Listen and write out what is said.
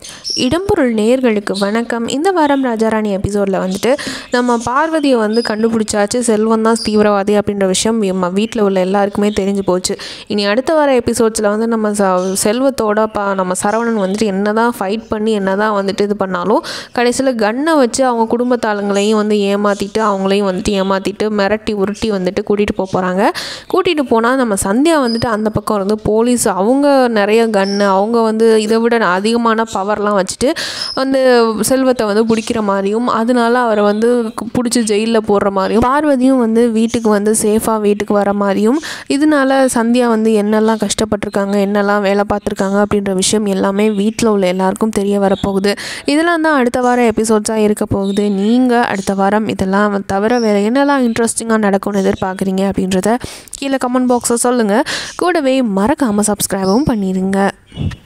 இடம்பொருள் நேயர்களுக்கு வணக்கம் இந்த வாரம் ராஜாராணி எபிசோடில் வந்துட்டு நம்ம பார்வதியை வந்து கண்டுபிடிச்சாச்சு செல்வம் தான் தீவிரவாதி அப்படின்ற விஷயம் நம்ம வீட்டில் உள்ள எல்லாருக்குமே தெரிஞ்சு போச்சு இனி அடுத்த வார எபிசோட்ஸில் வந்து நம்ம ச செல்வத்தோட பா நம்ம சரவணன் வந்துட்டு என்ன தான் ஃபைட் பண்ணி என்ன தான் வந்துட்டு இது பண்ணாலும் கடைசியில் கன்னை வச்சு அவங்க குடும்பத்தாளுங்களையும் வந்து ஏமாற்றிட்டு அவங்களையும் வந்துட்டு ஏமாற்றிட்டு மிரட்டி உருட்டி வந்துட்டு கூட்டிகிட்டு போக போகிறாங்க கூட்டிகிட்டு போனால் நம்ம சந்தியா வந்துட்டு அந்த பக்கம் இருந்து போலீஸ் அவங்க நிறைய கன்னு அவங்க வந்து இதை விட அதிகமான பவர்லாம் வச்சுட்டு அந்த செல்வத்தை வந்து பிடிக்கிற மாதிரியும் அதனால அவரை வந்து பிடிச்சி ஜெயிலில் போடுற மாதிரியும் பார்வதியும் வந்து வீட்டுக்கு வந்து சேஃபாக வீட்டுக்கு வர மாதிரியும் இதனால சந்தியா வந்து என்னெல்லாம் கஷ்டப்பட்டிருக்காங்க என்னெல்லாம் வேலை பார்த்துருக்காங்க அப்படின்ற விஷயம் எல்லாமே வீட்டில் உள்ள எல்லாருக்கும் தெரிய வரப்போகுது இதெல்லாம் தான் அடுத்த வாரம் எபிசோட்ஸாக இருக்க போகுது நீங்கள் அடுத்த வாரம் இதெல்லாம் தவிர வேறு என்னெல்லாம் இன்ட்ரெஸ்டிங்காக நடக்கும்னு எதிர்பார்க்குறீங்க அப்படின்றத கீழே கமெண்ட் பாக்ஸில் சொல்லுங்கள் கூடவே மறக்காமல் சப்ஸ்கிரைபும் பண்ணிடுங்க